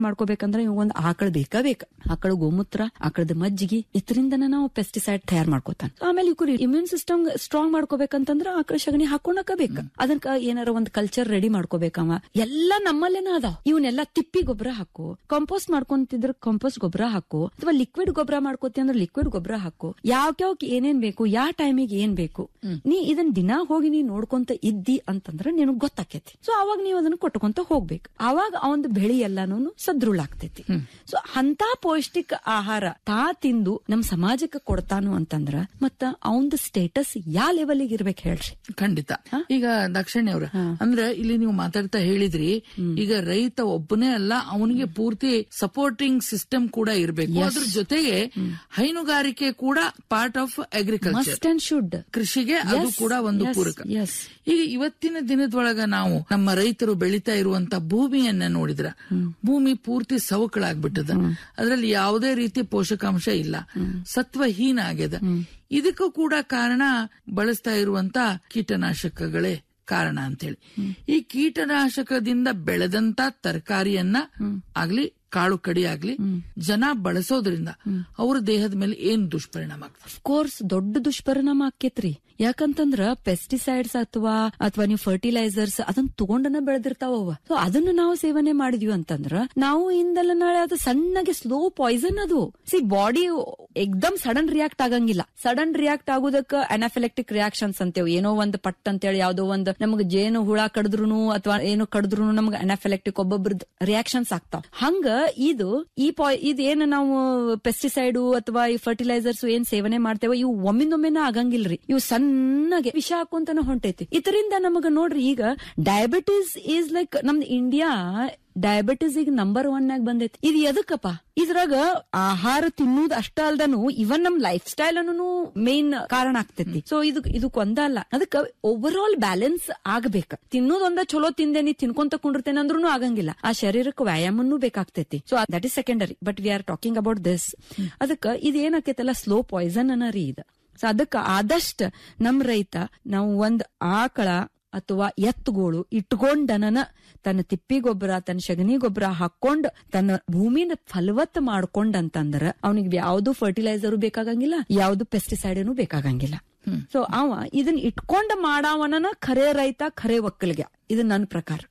ಮಾಡ್ಕೋಬೇಕಂದ್ರೆ ಇವ್ ಒಂದ್ ಆಕಳ ಬೇಕಾ ಬೇಕ ಆಕಳ ಗೋಮೂತ್ರ ಆಕಳದ ಮಜ್ಜಿಗೆ ಇದರಿಂದನ ನಾವು ಪೆಸ್ಟಿಸೈಡ್ ತಯಾರು ಮಾಡ್ಕೋತಾನ ಆಮೇಲೆ ಇವ್ರು ಇಮ್ಯೂನ್ ಸಿಸ್ಟಮ್ ಸ್ಟ್ರಾಂಗ್ ಮಾಡ್ಕೋಬೇಕಂತಂದ್ರ ಆಕಳ ಸಗಣಿ ಹಾಕೊಂಡಕ ಬೇಕ ಅದಕ್ಕ ಏನಾರ ಒಂದ್ ಕಲ್ಚರ್ ರೆಡಿ ಮಾಡ್ಕೋಬೇಕವ ಎಲ್ಲಾ ನಮ್ಮಲ್ಲೇನ ಅದಾವ ಇವನ್ನೆಲ್ಲ ತಿಪ್ಪಿ ಗೊಬ್ಬರ ಹಾಕು ಕಂಪೋಸ್ಟ್ ಮಾಡ್ಕೊಂತಿದ್ರ ಕಂಪೋಸ್ಟ್ ಗೊಬ್ಬರ ಹಾಕು ಅಥವಾ ಲಿಕ್ವಿಡ್ ಗೊಬ್ಬರ ಮಾಡ್ಕೋತಿ ಅಂದ್ರೆ ಲಿಕ್ವಿಡ್ ಗೊಬ್ಬರ ಹಾಕು ಯಾವ್ಯಾವ್ಕ್ ಏನೇನ್ ಬೇಕು ಯಾವ ಟೈಮಿಗೆ ಏನ್ ಬೇಕು ನೀ ಇದನ್ ದಿನಾ ಹೋಗಿ ನೀ ನೋಡ್ಕೊಂತ ಇದ್ದಿ ಅಂತಂದ್ರ ನಿನಗ್ ಗೊತ್ತಾಕೇತಿ ಸೊ ಅವಾಗ ನೀವ್ ಅದನ್ನ ಕೊಟ್ಕೊಂತ ಹೋಗ್ಬೇಕು ಅವಾಗ ಅವಂದ್ ಬೆಳಿ ಎಲ್ಲಾನು ಸದೃಢ ಸೊ ಅಂತ ಪೌಷ್ಟಿಕ ಆಹಾರ ತಾ ತಿಂದು ನಮ್ ಸಮಾಜಕ್ಕೆ ಕೊಡ್ತಾನು ಅಂತಂದ್ರ ಮತ್ತ ಅವಂದ್ ಸ್ಟೇಟಸ್ ಯಾ ಲೆವೆಲ್ಗೆ ಇರ್ಬೇಕು ಹೇಳ್ರಿ ಖಂಡಿತ ಈಗ ದಕ್ಷಿಣ ಅವ್ರ ಅಂದ್ರೆ ಇಲ್ಲಿ ನೀವು ಮಾತಾಡ್ತಾ ಹೇಳಿದ್ರಿ ಈಗ ರೈತ ಒಬ್ಬನೇ ಅಲ್ಲ ಅವನಿಗೆ ಪೂರ್ತಿ ಸಪೋರ್ಟಿಂಗ್ ಸಿಸ್ಟಮ್ ಕೂಡ ಇರಬೇಕು ಅದ್ರ ಜೊತೆಗೆ ಹೈನುಗಾರಿಕೆ ಕೂಡ part of agriculture must and should ಕೃಷಿಗೆ ಅದು Yes, ಕೂಡ ಒಂದು yes, ಪೂರಕ yes. ಈಗ ಇವತ್ತಿನ ದಿನದೊಳಗ ನಾವು ನಮ್ಮ ರೈತರು ಬೆಳೀತಾ ಇರುವಂತ ಭೂಮಿಯನ್ನ ನೋಡಿದ್ರ ಭೂಮಿ ಪೂರ್ತಿ ಸವಕಳಾಗ್ಬಿಟ್ಟದ ಅದರಲ್ಲಿ ಯಾವುದೇ ರೀತಿ ಪೋಷಕಾಂಶ ಇಲ್ಲ ಸತ್ವಹೀನ ಆಗ್ಯದ ಇದಕ್ಕೂ ಕೂಡ ಕಾರಣ ಬಳಸ್ತಾ ಇರುವಂತ ಕೀಟನಾಶಕಗಳೇ ಕಾರಣ ಅಂತೇಳಿ ಈ ಕೀಟನಾಶಕದಿಂದ ಬೆಳೆದಂತ ತರಕಾರಿಯನ್ನ ಆಗ್ಲಿ ಕಾಳು ಕಡಿ ಆಗ್ಲಿ ಜನ ಬಳಸೋದ್ರಿಂದ ಅವ್ರ ದೇಹದ ಮೇಲೆ ಏನ್ ದುಷ್ಪರಿಣಾಮ ಆಗ್ತದೆ ಕೋರ್ಸ್ ದೊಡ್ಡ ದುಷ್ಪರಿಣಾಮ ಆಕೇತ್ರಿ ಯಾಕಂತಂದ್ರ ಪೆಸ್ಟಿಸೈಡ್ಸ್ ಅಥವಾ ಅಥವಾ ನೀವು ಫರ್ಟಿಲೈಸರ್ಸ್ ಅದನ್ನ ತಗೊಂಡನ ಬೆಳೆದಿರ್ತಾವ ಅವ ಸೊ ಅದನ್ನ ನಾವು ಸೇವನೆ ಮಾಡಿದ್ವಿ ಅಂತಂದ್ರ ನಾವು ಇಂದಲ್ಲ ನಾಳೆ ಅದು ಸಣ್ಣಗೆ ಸ್ಲೋ ಪಾಯ್ಸನ್ ಅದು ಸಿ ಬಾಡಿ ಎಕ್ದಮ್ ಸಡನ್ ರಿಯಾಕ್ಟ್ ಆಗಂಗಿಲ್ಲ ಸಡನ್ ರಿಯಾಕ್ಟ್ ಆಗೋದಕ್ಕ ಅನಾಫಿಲೆಕ್ಟಿಕ್ ರಿಯಾಕ್ಷನ್ಸ್ ಅಂತೇವೆ ಏನೋ ಒಂದು ಪಟ್ ಅಂತೇಳಿ ಯಾವ್ದೋ ಒಂದು ನಮ್ಗೆ ಜೇನು ಹುಳ ಕಡಿದ್ರು ಅಥವಾ ಏನೋ ಕಡಿದ್ರು ನಮ್ಗೆ ಅನಾಫಿಲೆಕ್ಟಿಕ್ ಒಬ್ಬೊಬ್ರದ್ ರಿಯಾಕ್ಷನ್ಸ್ ಆಗ್ತಾವ ಹಂಗ ಇದು ಈ ಪಾಯ್ ಇದು ಏನ್ ನಾವು ಪೆಸ್ಟಿಸೈಡ್ ಅಥವಾ ಈ ಫರ್ಟಿಲೈಸರ್ಸ್ ಏನ್ ಸೇವನೆ ಮಾಡ್ತೇವೆ ಇವು ಒಮ್ಮಿಂದೊಮ್ಮೆನ ಆಗಂಗಿಲ್ರಿ ಇವು ಸಣ್ಣಗೆ ವಿಷ ಹಾಕೊಂತಾನ ಹೊಂಟೈತಿ ಇದರಿಂದ ನಮಗ ನೋಡ್ರಿ ಈಗ ಡಯಾಬಿಟಿಸ್ ಈಸ್ ಲೈಕ್ ನಮ್ದು ಇಂಡಿಯಾ ಡಯಾಬಿಟಿಸ್ ಈಗ ನಂಬರ್ ಒನ್ ಆಗಿ ಬಂದೈತಿ ಇದು ಎದಕ್ಕಪ್ಪ ಇದ್ರಾಗ ಆಹಾರ ತಿನ್ನುವುದು ಅಷ್ಟ ಅಲ್ದನು ಇವನ್ ನಮ್ ಲೈಫ್ ಸ್ಟೈಲ್ ಅನ್ನು ಮೇನ್ ಕಾರಣ ಆಗ್ತೈತಿ ಸೊ ಇದು ಇದಕ್ ಒಂದ ಅಲ್ಲ ಅದಕ್ಕ ಓವರ್ ಆಲ್ ಬ್ಯಾಲೆನ್ಸ್ ಆಗ್ಬೇಕ ತಿನ್ನೋದ್ ಒಂದ ಚಲೋ ತಿಂದೆ ನೀ ತಿನ್ಕೊಂತ ಕುಂಡಿರ್ತೇನೆ ಅಂದ್ರೂ ಆಗಂಗಿಲ್ಲ ಆ ಶರೀರಕ್ಕೆ ವ್ಯಾಯಾಮನೂ ಬೇಕಾಗ್ತೈತಿ so that is secondary but we are talking about this ಅದಕ್ಕ ಇದು ಏನಾಕೈತಲ್ಲ ಸ್ಲೋ ಪಾಯ್ಸನ್ ಅನ್ನ ರೀ ಇದು ಸೊ ಅದಕ್ಕ ಆದಷ್ಟ ನಮ್ ರೈತ ನಾವು ಒಂದ್ ಆಕಳ ಅಥವಾ ಎತ್ತುಗೋಳು ಇಟ್ಕೊಂಡನನ ತನ್ನ ತಿಪ್ಪಿ ಗೊಬ್ಬರ ತನ್ನ ಸಗಣಿ ಗೊಬ್ಬರ ಹಾಕೊಂಡ್ ತನ್ನ ಭೂಮಿನ ಫಲವತ್ ಮಾಡ್ಕೊಂಡಂತಂದ್ರ ಅವನಿಗೆ ಯಾವ್ದು ಫರ್ಟಿಲೈಸರ್ ಬೇಕಾಗಂಗಿಲ್ಲ ಯಾವ್ದು ಪೆಸ್ಟಿಸೈಡ್ ಬೇಕಾಗಂಗಿಲ್ಲ ಸೊ ಅವ ಇದನ್ನ ಇಟ್ಕೊಂಡ್ ಮಾಡವನನ ಖರೆ ರೈತ ಖರೆ ಒಕ್ಕಲಿಗ ಇದು ನನ್ನ ಪ್ರಕಾರ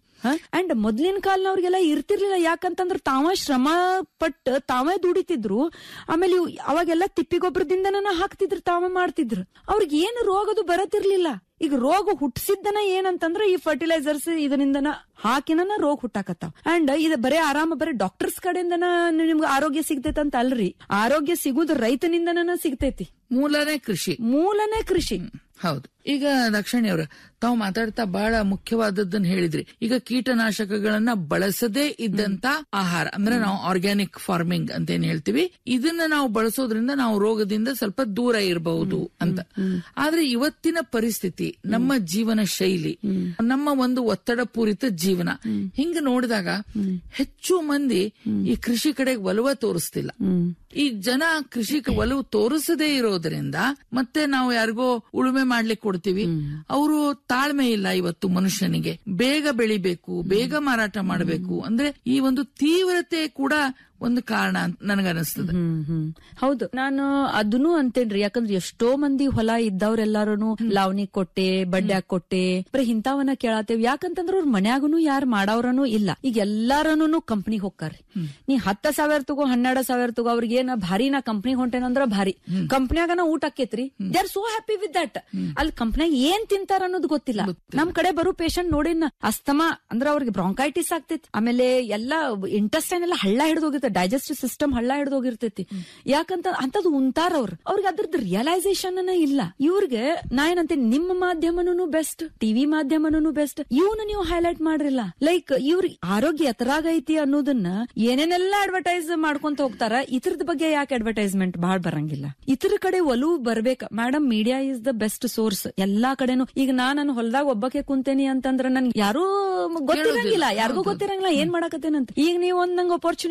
ಅಂಡ್ ಮೊದ್ಲಿನ ಕಾಲನವ್ರಿಗೆಲ್ಲ ಇರ್ತಿರ್ಲಿಲ್ಲ ಯಾಕಂತಂದ್ರ ತಾವ ಶ್ರಮ ಪಟ್ಟು ತಾವೇ ದುಡಿತಿದ್ರು ಆಮೇಲೆ ಇವ್ ಅವಾಗೆಲ್ಲ ತಿಪ್ಪಿ ಗೊಬ್ಬರದಿಂದನ ಹಾಕ್ತಿದ್ರು ತಾವೇ ಮಾಡ್ತಿದ್ರು ಅವ್ರಿಗೆ ಏನು ರೋಗದು ಬರತಿರ್ಲಿಲ್ಲ ಈಗ ರೋಗ ಹುಟ್ಟಿಸಿದ್ದನ ಏನಂತಂದ್ರ ಈ ಫರ್ಟಿಲೈಸರ್ಸ್ ಇದರಿಂದನ ಹಾಕಿನ ರೋಗ ಹುಟ್ಟಾಕತ್ತಾವ ಅಂಡ್ ಇದು ಬರೇ ಆರಾಮ ಬರೀ ಡಾಕ್ಟರ್ಸ್ ಕಡೆಯಿಂದನ ನಿಮ್ಗೆ ಆರೋಗ್ಯ ಸಿಗ್ತೈತೆ ಅಂತ ಅಲ್ರಿ ಆರೋಗ್ಯ ಸಿಗುದು ರೈತನಿಂದನ ಸಿಗ್ತೈತಿ ಮೂಲನೇ ಕೃಷಿ ಮೂಲನೇ ಕೃಷಿ ಹೌದು ಈಗ ದಕ್ಷಿಣಿ ಅವ್ರ ತಾವು ಮಾತಾಡ್ತಾ ಬಹಳ ಮುಖ್ಯವಾದದ್ದನ್ನ ಹೇಳಿದ್ರಿ ಈಗ ಕೀಟನಾಶಕಗಳನ್ನ ಬಳಸದೇ ಇದ್ದಂತ ಆಹಾರ ಅಂದ್ರೆ ನಾವು ಆರ್ಗ್ಯಾನಿಕ್ ಫಾರ್ಮಿಂಗ್ ಅಂತ ಏನ್ ಹೇಳ್ತೀವಿ ಇದನ್ನ ನಾವು ಬಳಸೋದ್ರಿಂದ ನಾವು ರೋಗದಿಂದ ಸ್ವಲ್ಪ ದೂರ ಇರಬಹುದು ಅಂತ ಆದ್ರೆ ಇವತ್ತಿನ ಪರಿಸ್ಥಿತಿ ನಮ್ಮ ಜೀವನ ಶೈಲಿ ನಮ್ಮ ಒಂದು ಒತ್ತಡ ಪೂರಿತ ಜೀವನ ಹಿಂಗ ನೋಡಿದಾಗ ಹೆಚ್ಚು ಮಂದಿ ಈ ಕೃಷಿ ಕಡೆಗೆ ಒಲವ ತೋರಿಸ್ತಿಲ್ಲ ಈ ಜನ ಕೃಷಿಗೆ ಒಲವು ತೋರಿಸದೇ ಇರೋದ್ರಿಂದ ಮತ್ತೆ ನಾವು ಯಾರಿಗೋ ಉಳುಮೆ ಮಾಡ್ಲಿಕ್ಕೆ ಕೊಡ್ತೀವಿ ಅವರು ತಾಳ್ಮೆ ಇಲ್ಲ ಇವತ್ತು ಮನುಷ್ಯನಿಗೆ ಬೇಗ ಬೆಳಿಬೇಕು ಬೇಗ ಮಾರಾಟ ಮಾಡಬೇಕು ಅಂದ್ರೆ ಈ ಒಂದು ತೀವ್ರತೆ ಕೂಡ ಒಂದು ಕಾರಣ ಅಂತ ನನಗನಿಸ್ತದೆ ಹ್ಮ್ ಹ್ಮ್ ಹೌದು ನಾನು ಅದನ್ನು ಅಂತೇನ್ರಿ ಯಾಕಂದ್ರೆ ಎಷ್ಟೋ ಮಂದಿ ಹೊಲ ಇದ್ದವ್ರೆಲ್ಲಾರು ಲಾವಣಿ ಕೊಟ್ಟೆ ಬಡ್ಡೆ ಕೊಟ್ಟೆ ಬರೀ ಇಂತಾವನ್ನ ಕೇಳತ್ತೇವ್ ಯಾಕಂತಂದ್ರ ಅವ್ರ ಮನ್ಯಾಗನು ಯಾರು ಮಾಡವ್ರನು ಇಲ್ಲ ಈಗ ಎಲ್ಲಾರನು ಕಂಪ್ನಿ ಹೋಗ್ತಾರ್ರಿ ನೀ ಹತ್ತ ಸಾವಿರ ತಗೋ ಹನ್ನೆರಡು ಸಾವಿರ ತಗೋ ಅವ್ರಿಗೆ ಏನ ಭಾರಿ ನಾ ಕಂಪ್ನಿ ಹೊಂಟೇನಂದ್ರ ಭಾರಿ ಕಂಪ್ನಿಯಾಗನ ಊಟ ಆಕೇತ್ರಿ they are so happy with that ಅಲ್ಲಿ ಕಂಪ್ನಿಯಾಗ ಏನ್ ತಿಂತಾರ ಅನ್ನೋದು ಗೊತ್ತಿಲ್ಲ ನಮ್ ಕಡೆ ಬರೋ ಪೇಷಂಟ್ ನೋಡಿನ ಅಸ್ತಮಾ ಅಂದ್ರ ಅವ್ರಿಗೆ ಬ್ರಾಂಕೈಟಿಸ್ ಆಗ್ತೈತಿ ಆಮೇಲೆ ಎಲ್ಲಾ ಇಂಟೆಸ್ಟೈನ್ ಎಲ್ಲ ಹಳ್ಳ ಹಿಡಿದೋಗಿರ್ತೈತಿ ಡೈಜೆಸ್ಟಿವ್ ಸಿಸ್ಟಮ್ ಹಳ್ಳ ಹಿಡಿದೋಗಿರ್ತೈತಿ ಯಾಕಂತ ಅಂತದ್ ಉಂತಾರ ಅವ್ರು ಅವ್ರಿಗೆ ಅದ್ರದ್ದು ರಿಯಲೈಸೇಷನ್ ಇಲ್ಲ ಇವ್ರಿಗೆ ನಾ ಏನಂತೀನಿ ನಿಮ್ಮ ಮಾಧ್ಯಮನೂ ಬೆಸ್ಟ್ ಟಿವಿ ಮಾಧ್ಯಮನೂ ಬೆಸ್ಟ್ ಇವನು ನೀವು ಹೈಲೈಟ್ ಮಾಡ್ರಿಲ್ಲ ಲೈಕ್ ಇವ್ರಿಗೆ ಆರೋಗ್ಯ ಎತ್ತರಾಗೈತಿ ಅನ್ನೋದನ್ನ ಏನೇನೆಲ್ಲ ಅಡ್ವರ್ಟೈಸ್ ಮಾಡ್ಕೊಂತ ಹೋಗ್ತಾರ ಇತರದ ಬಗ್ಗೆ ಯಾಕೆ ಅಡ್ವರ್ಟೈಸ್ಮೆಂಟ್ ಬಹಳ ಬರಂಗಿಲ್ಲ ಇತರ ಕಡೆ ಒಲವು ಬರ್ಬೇಕ madam media is the best source ಎಲ್ಲಾ ಕಡೆನು ಈಗ ನಾ ನನ್ನ ಹೊಲದಾಗ ಒಬ್ಬಕ್ಕೆ ಕುಂತೇನಿ ಅಂತಂದ್ರ ನನ್ಗೆ ಯಾರೂ ಗೊತ್ತಿರಂಗಿಲ್ಲ ಯಾರಿಗೂ ಗೊತ್ತಿರಂಗಿಲ್ಲ ಏನ್ ಮಾಡಕತ್ತೇನಂತ ಈಗ ನೀವು ಒಂದ್ ನಂಗೆ ಅಪರ್ಚುನಿಟಿ ಕೊಟ್ಟಿರಿ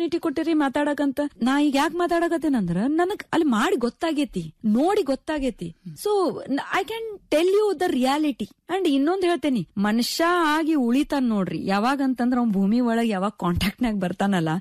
ರೀ ಮಾತಾಡಕಂತ ನಾ ಈಗ ಯಾಕೆ ಮಾತಾಡಕತ್ತೇನಂದ್ರ ನನಗ್ ಅಲ್ಲಿ ಮಾಡಿ ಗೊತ್ತಾಗೇತಿ ನೋಡಿ ಗೊತ್ತಾಗೇತಿ so I can tell you the reality and ಇನ್ನೊಂದ್ ಹೇಳ್ತೇನಿ ಮನುಷ್ಯ ಆಗಿ ಉಳಿತಾನ ನೋಡ್ರಿ ಯಾವಾಗ ಅಂತಂದ್ರ ಅವ್ನ್ ಭೂಮಿ ಒಳಗ್ ಯಾವಾಗ ಕಾಂಟ್ಯಾಕ್ಟ್ ನಾಗ ಬರ್ತಾನಲ್ಲ